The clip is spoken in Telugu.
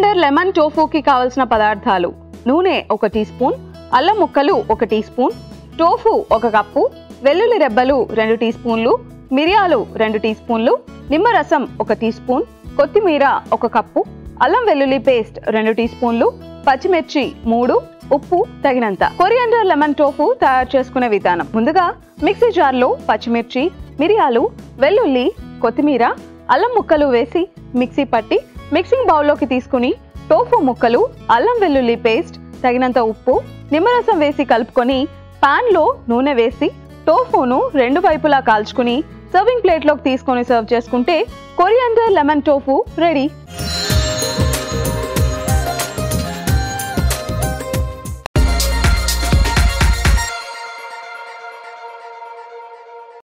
కొరియాండర్ లెమన్ టోఫూకి కావలసిన పదార్థాలు నూనె ఒక టీ స్పూన్ అల్లం ముక్కలు ఒక టీ స్పూన్ టోఫు ఒక కప్పు వెల్లుల్లి రెబ్బలు రెండు టీ స్పూన్లు మిరియాలు రెండు టీ స్పూన్లు నిమ్మరసం ఒక టీ స్పూన్ కొత్తిమీర ఒక కప్పు అల్లం వెల్లుల్లి పేస్ట్ రెండు టీ స్పూన్లు పచ్చిమిర్చి మూడు ఉప్పు తగినంత కొరియాండర్ లెమన్ టోఫు తయారు చేసుకునే విధానం ముందుగా మిక్సీ జార్లో పచ్చిమిర్చి మిరియాలు వెల్లుల్లి కొత్తిమీర అల్లం ముక్కలు వేసి మిక్సీ పట్టి మిక్సింగ్ బౌల్లోకి తీసుకుని టోఫు ముక్కలు అల్లం వెల్లుల్లి పేస్ట్ తగినంత ఉప్పు నిమ్మరసం వేసి కలుపుకొని పాన్లో నూనె వేసి టోఫును రెండు వైపులా కాల్చుకుని సర్వింగ్ ప్లేట్లోకి తీసుకొని సర్వ్ చేసుకుంటే కొరియాండర్ లెమన్ టోఫు రెడీ